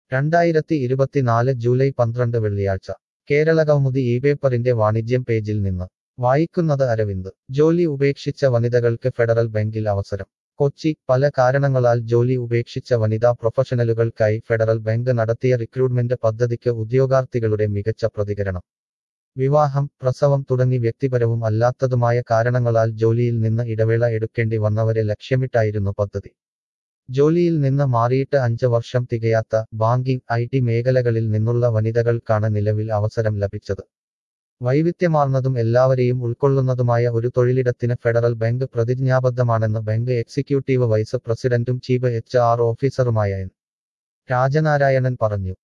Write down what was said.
രണ്ടായിരത്തി ഇരുപത്തിനാല് ജൂലൈ പന്ത്രണ്ട് വെള്ളിയാഴ്ച കേരളകൗമുദി ഈ പേപ്പറിന്റെ വാണിജ്യം പേജിൽ നിന്ന് വായിക്കുന്നത് അരവിന്ദ് ജോലി ഉപേക്ഷിച്ച വനിതകൾക്ക് ഫെഡറൽ ബാങ്കിൽ അവസരം കൊച്ചി പല കാരണങ്ങളാൽ ജോലി ഉപേക്ഷിച്ച വനിതാ പ്രൊഫഷണലുകൾക്കായി ഫെഡറൽ ബാങ്ക് നടത്തിയ റിക്രൂട്ട്മെന്റ് പദ്ധതിക്ക് ഉദ്യോഗാർത്ഥികളുടെ മികച്ച പ്രതികരണം വിവാഹം പ്രസവം തുടങ്ങി വ്യക്തിപരവും അല്ലാത്തതുമായ കാരണങ്ങളാൽ ജോലിയിൽ നിന്ന് ഇടവേള എടുക്കേണ്ടി വന്നവരെ ലക്ഷ്യമിട്ടായിരുന്നു പദ്ധതി ജോലിയിൽ നിന്ന് മാറിയിട്ട് അഞ്ച് വർഷം തികയാത്ത ബാങ്കിംഗ് ഐ ടി മേഖലകളിൽ നിന്നുള്ള വനിതകൾക്കാണ് നിലവിൽ അവസരം ലഭിച്ചത് വൈവിധ്യമാർന്നതും എല്ലാവരെയും ഉൾക്കൊള്ളുന്നതുമായ ഒരു തൊഴിലിടത്തിന് ഫെഡറൽ ബാങ്ക് പ്രതിജ്ഞാബദ്ധമാണെന്ന് ബാങ്ക് എക്സിക്യൂട്ടീവ് വൈസ് പ്രസിഡന്റും ചീഫ് എച്ച് ആർ ഓഫീസറുമായ എൻ രാജനാരായണൻ പറഞ്ഞു